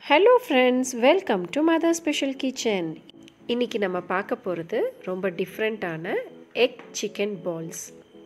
hello friends welcome to mother special kitchen இன்றைக்கி நம்ம பார்க்க போகிறது ரொம்ப டிஃப்ரெண்ட்டான எக் சிக்கன் பால்ஸ்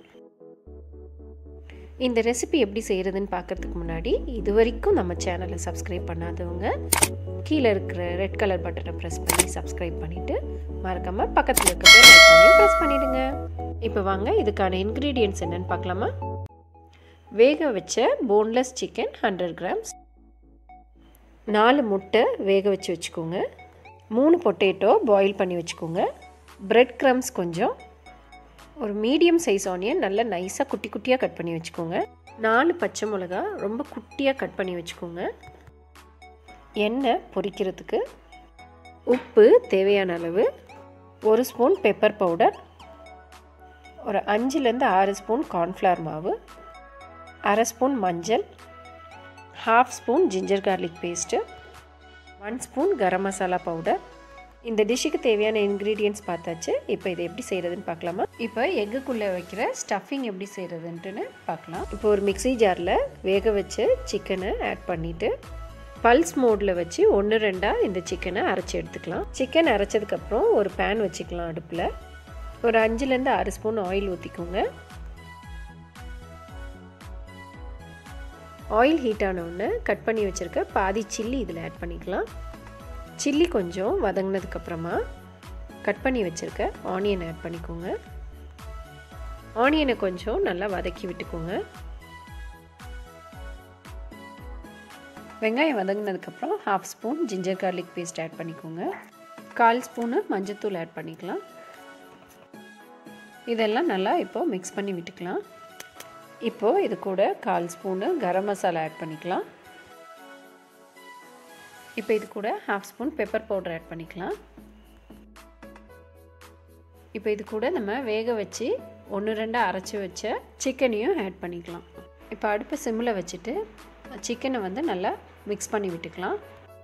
இந்த ரெசிபி எப்படி செய்கிறதுன்னு பார்க்குறதுக்கு முன்னாடி இது வரைக்கும் நம்ம சேனலை சப்ஸ்கிரைப் பண்ணாதவங்க கீழே இருக்கிற ரெட் கலர் பட்டனை ப்ரெஸ் பண்ணி சப்ஸ்கிரைப் பண்ணிவிட்டு மறக்காமல் பக்கத்தில் இருக்க பெல் ஐக்கானையும் ப்ரெஸ் பண்ணிவிடுங்க இப்போ வாங்க இதுக்கான இன்க்ரீடியன்ட்ஸ் என்னென்னு பார்க்கலாமா வேக வச்ச போன்லெஸ் சிக்கன் ஹண்ட்ரட் கிராம்ஸ் நாலு முட்டை வேக வச்சு வச்சுக்கோங்க மூணு பொட்டேட்டோ பாயில் பண்ணி வச்சுக்கோங்க ப்ரெட் க்ரம்ஸ் கொஞ்சம் ஒரு மீடியம் சைஸ் ஆனியன் நல்லா நைஸாக குட்டி குட்டியாக கட் பண்ணி வச்சுக்கோங்க நாலு பச்சை மிளகா ரொம்ப குட்டியாக கட் பண்ணி வச்சுக்கோங்க எண்ணெய் பொரிக்கிறதுக்கு உப்பு தேவையான அளவு ஒரு ஸ்பூன் பெப்பர் பவுடர் ஒரு அஞ்சுலேருந்து ஆறு ஸ்பூன் கார்ன்ஃப்ளவர் மாவு அரை ஸ்பூன் மஞ்சள் half spoon ginger garlic paste one spoon garam masala powder இந்த டிஷ்ஷுக்கு தேவையான இன்க்ரீடியன்ட்ஸ் பார்த்தாச்சு இப்போ இதை எப்படி செய்கிறதுன்னு பார்க்கலாமா இப்போ எக்குக்குள்ளே வைக்கிற ஸ்டஃபிங் எப்படி செய்கிறதுன்ட்டுன்னு பார்க்கலாம் இப்போ ஒரு மிக்சி ஜாரில் வேக வச்ச சிக்கனை ஆட் பண்ணிவிட்டு பல்ஸ் மோடில் வச்சு ஒன்று ரெண்டாக இந்த சிக்கனை அரைச்சி எடுத்துக்கலாம் சிக்கன் அரைச்சதுக்கப்புறம் ஒரு பேன் வச்சுக்கலாம் அடுப்பில் ஒரு அஞ்சுலேருந்து ஆறு ஸ்பூன் ஆயில் ஊற்றிக்கோங்க ஆயில் ஹீட் ஆனவுடனே கட் பண்ணி வச்சுருக்க பாதி சில்லி இதில் ஆட் பண்ணிக்கலாம் சில்லி கொஞ்சம் வதங்கினதுக்கப்புறமா கட் பண்ணி வச்சுருக்க ஆனியன் ஆட் பண்ணிக்கோங்க ஆனியனை கொஞ்சம் நல்லா வதக்கி விட்டுக்கோங்க வெங்காயம் வதங்கினதுக்கப்புறம் half spoon ginger garlic paste add பண்ணிக்கோங்க கால் ஸ்பூனு மஞ்சத்தூள் ஆட் பண்ணிக்கலாம் இதெல்லாம் நல்லா இப்போது மிக்ஸ் பண்ணி விட்டுக்கலாம் இப்போது இது கூட கால் ஸ்பூனு கரம் மசாலா ஆட் பண்ணிக்கலாம் இப்போ இது கூட half spoon pepper powder add பண்ணிக்கலாம் இப்போ இது கூட நம்ம வேக வச்சு ஒன்று ரெண்டாக அரைச்சி வச்ச சிக்கனையும் ஆட் பண்ணிக்கலாம் இப்போ அடுப்பு சிம்மில் வச்சுட்டு சிக்கனை வந்து நல்லா மிக்ஸ் பண்ணி விட்டுக்கலாம்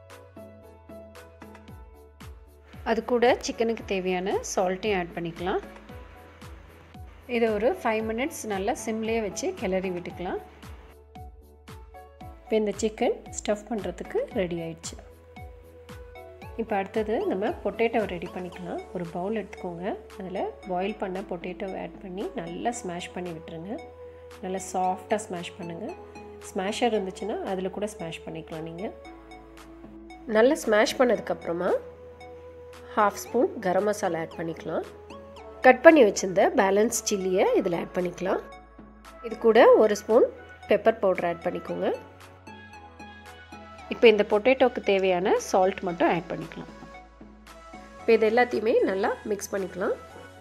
அது கூட சிக்கனுக்கு தேவையான சால்ட்டையும் ஆட் பண்ணிக்கலாம் இதை ஒரு ஃபைவ் மினிட்ஸ் நல்லா சிம்லேயே வச்சு கிளறி விட்டுக்கலாம் இப்போ இந்த சிக்கன் ஸ்டஃப் பண்ணுறதுக்கு ரெடி ஆயிடுச்சு இப்போ அடுத்தது நம்ம பொட்டேட்டோவை ரெடி பண்ணிக்கலாம் ஒரு பவுல் எடுத்துக்கோங்க அதில் பாயில் பண்ண பொட்டேட்டோவை ஆட் பண்ணி நல்லா ஸ்மாஷ் பண்ணி விட்டுருங்க நல்லா சாஃப்டாக ஸ்மாஷ் பண்ணுங்கள் ஸ்மாஷர் இருந்துச்சுன்னா அதில் கூட ஸ்மாஷ் பண்ணிக்கலாம் நீங்கள் நல்லா ஸ்மாஷ் பண்ணதுக்கப்புறமா half spoon garam masala add பண்ணிக்கலாம் கட் பண்ணி வச்சுருந்த பேலன்ஸ் சில்லியை இதில் ஆட் பண்ணிக்கலாம் இது கூட ஒரு ஸ்பூன் பெப்பர் பவுடர் ஆட் பண்ணிக்கோங்க இப்போ இந்த பொட்டேட்டோக்கு தேவையான சால்ட் மட்டும் ஆட் பண்ணிக்கலாம் இப்போ இது எல்லாத்தையுமே நல்லா மிக்ஸ் பண்ணிக்கலாம்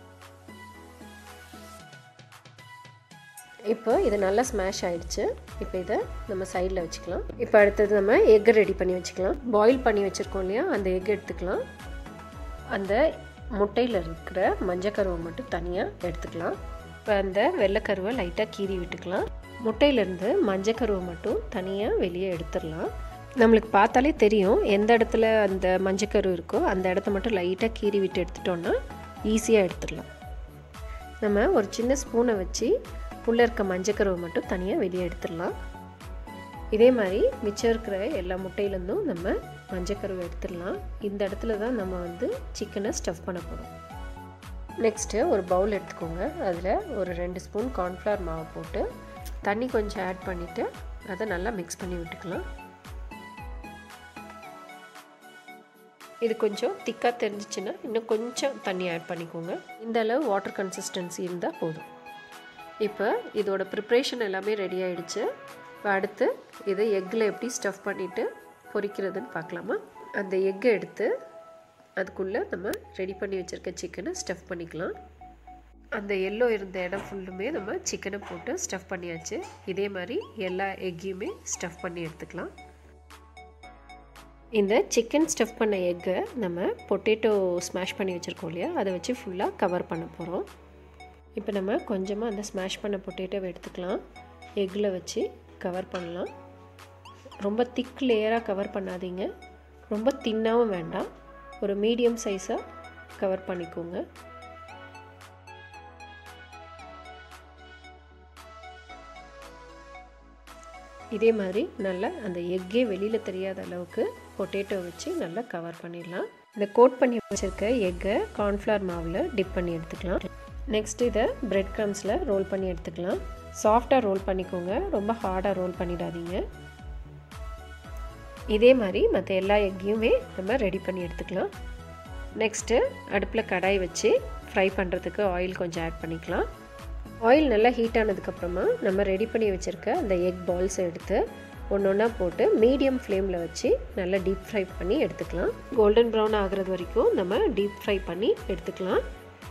இப்போ இது நல்லா ஸ்மாஷ் ஆகிடுச்சு இப்போ இதை நம்ம சைடில் வச்சுக்கலாம் இப்போ அடுத்தது நம்ம எக்கை ரெடி பண்ணி வச்சுக்கலாம் பாயில் பண்ணி வச்சுருக்கோம் இல்லையா அந்த எக் எடுத்துக்கலாம் அந்த முட்டையில் இருக்கிற மஞ்சக்கருவை மட்டும் தனியாக எடுத்துக்கலாம் இப்போ அந்த வெள்ளைக்கருவை லைட்டாக கீறி விட்டுக்கலாம் முட்டையிலேருந்து மஞ்சக்கருவை மட்டும் தனியாக வெளியே எடுத்துடலாம் நம்மளுக்கு பார்த்தாலே தெரியும் எந்த இடத்துல அந்த மஞ்சக்கரு இருக்கோ அந்த இடத்த மட்டும் லைட்டாக கீறி விட்டு எடுத்துட்டோன்னா ஈஸியாக எடுத்துடலாம் நம்ம ஒரு சின்ன ஸ்பூனை வச்சு உள்ளே இருக்க மஞ்சக்கருவை மட்டும் தனியாக வெளியே எடுத்துடலாம் இதே மாதிரி மிச்சம் இருக்கிற எல்லா முட்டையிலேருந்தும் நம்ம மஞ்சக்கருவை எடுத்துடலாம் இந்த இடத்துல தான் நம்ம வந்து சிக்கனை ஸ்டஃப் பண்ண போகிறோம் நெக்ஸ்ட்டு ஒரு பவுல் எடுத்துக்கோங்க அதில் ஒரு ரெண்டு ஸ்பூன் கார்ன்ஃப்ளவர் மாவு போட்டு தண்ணி கொஞ்சம் ஆட் பண்ணிவிட்டு அதை நல்லா மிக்ஸ் பண்ணி விட்டுக்கலாம் இது கொஞ்சம் திக்காக தெரிஞ்சிச்சுன்னா இன்னும் கொஞ்சம் தண்ணி ஆட் பண்ணிக்கோங்க இந்த அளவு வாட்டர் கன்சிஸ்டன்சி இருந்தால் போதும் இப்போ இதோட ப்ரிப்ரேஷன் எல்லாமே ரெடி ஆகிடுச்சு இப்போ அடுத்து இதை எக்கில் எப்படி ஸ்டஃப் பண்ணிவிட்டு பொரிக்கிறதுன்னு பார்க்கலாமா அந்த எக்கை எடுத்து அதுக்குள்ளே நம்ம ரெடி பண்ணி வச்சுருக்க சிக்கனை ஸ்டஃப் பண்ணிக்கலாம் அந்த எல்லோ இருந்த இடம் ஃபுல்லுமே நம்ம சிக்கனை போட்டு ஸ்டஃப் பண்ணியாச்சு இதே மாதிரி எல்லா எக்கையுமே ஸ்டஃப் பண்ணி எடுத்துக்கலாம் இந்த சிக்கன் ஸ்டஃப் பண்ண எக்கை நம்ம பொட்டேட்டோ ஸ்மாஷ் பண்ணி வச்சுருக்கோம் இல்லையா அதை வச்சு ஃபுல்லாக கவர் பண்ண போகிறோம் இப்போ நம்ம கொஞ்சமாக அந்த ஸ்மாஷ் பண்ண பொட்டேட்டோவை எடுத்துக்கலாம் எக்கில் வச்சு கவர் பண்ணலாம் ரொம்ப திக் லேயராக கவர் பண்ணாதீங்க ரொம்ப தின்னாகவும் வேண்டாம் ஒரு மீடியம் சைஸாக கவர் பண்ணிக்கோங்க இதே மாதிரி நல்லா அந்த எக்கே வெளியில் தெரியாத அளவுக்கு பொட்டேட்டோ வச்சு நல்லா கவர் பண்ணிடலாம் இந்த கோட் பண்ணி வச்சுருக்க எக்கை கார்ன்ஃப்ளவர் மாவில் டிப் பண்ணி எடுத்துக்கலாம் நெக்ஸ்ட் இதை பிரெட் க்ரம்ஸில் ரோல் பண்ணி எடுத்துக்கலாம் சாஃப்டாக ரோல் பண்ணிக்கோங்க ரொம்ப ஹார்டாக ரோல் பண்ணிடாதீங்க இதே மாதிரி மற்ற எல்லா எக்கையுமே நம்ம ரெடி பண்ணி எடுத்துக்கலாம் நெக்ஸ்ட்டு அடுப்பில் கடாய் வச்சு ஃப்ரை பண்ணுறதுக்கு ஆயில் கொஞ்சம் ஆட் பண்ணிக்கலாம் ஆயில் நல்லா ஹீட் ஆனதுக்கப்புறமா நம்ம ரெடி பண்ணி வச்சுருக்க அந்த எக் பால்ஸை எடுத்து ஒன்று ஒன்றா போட்டு மீடியம் ஃப்ளேமில் வச்சு நல்லா டீப் ஃப்ரை பண்ணி எடுத்துக்கலாம் கோல்டன் ப்ரௌன் ஆகிறது வரைக்கும் நம்ம டீப் ஃப்ரை பண்ணி எடுத்துக்கலாம்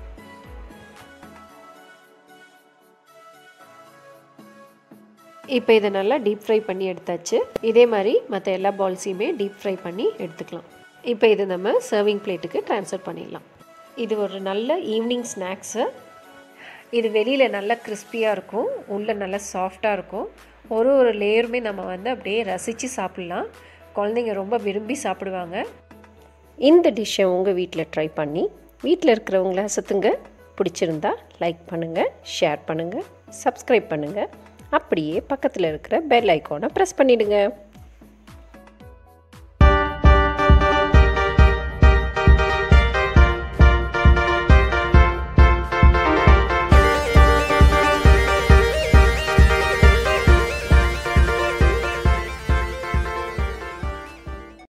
இப்போ இதை நல்லா டீப் ஃப்ரை பண்ணி எடுத்தாச்சு இதே மாதிரி மற்ற எல்லா பால்ஸையுமே டீப் ஃப்ரை பண்ணி எடுத்துக்கலாம் இப்போ இது நம்ம சர்விங் பிளேட்டுக்கு ட்ரான்ஸ்ஃபர் பண்ணிடலாம் இது ஒரு நல்ல ஈவினிங் ஸ்நாக்ஸு இது வெளியில் நல்லா கிறிஸ்பியாக இருக்கும் உள்ளே நல்லா சாஃப்டாக இருக்கும் ஒரு ஒரு லேயருமே நம்ம வந்து அப்படியே ரசித்து சாப்பிட்லாம் குழந்தைங்க ரொம்ப விரும்பி சாப்பிடுவாங்க இந்த டிஷ்ஷை உங்கள் வீட்டில் ட்ரை பண்ணி வீட்டில் இருக்கிறவங்கள சத்துங்க பிடிச்சிருந்தா லைக் பண்ணுங்கள் ஷேர் பண்ணுங்கள் சப்ஸ்கிரைப் பண்ணுங்கள் அப்படியே பக்கத்தில் இருக்கிற பெல் ஐக்கானை ப்ரெஸ் பண்ணிவிடுங்க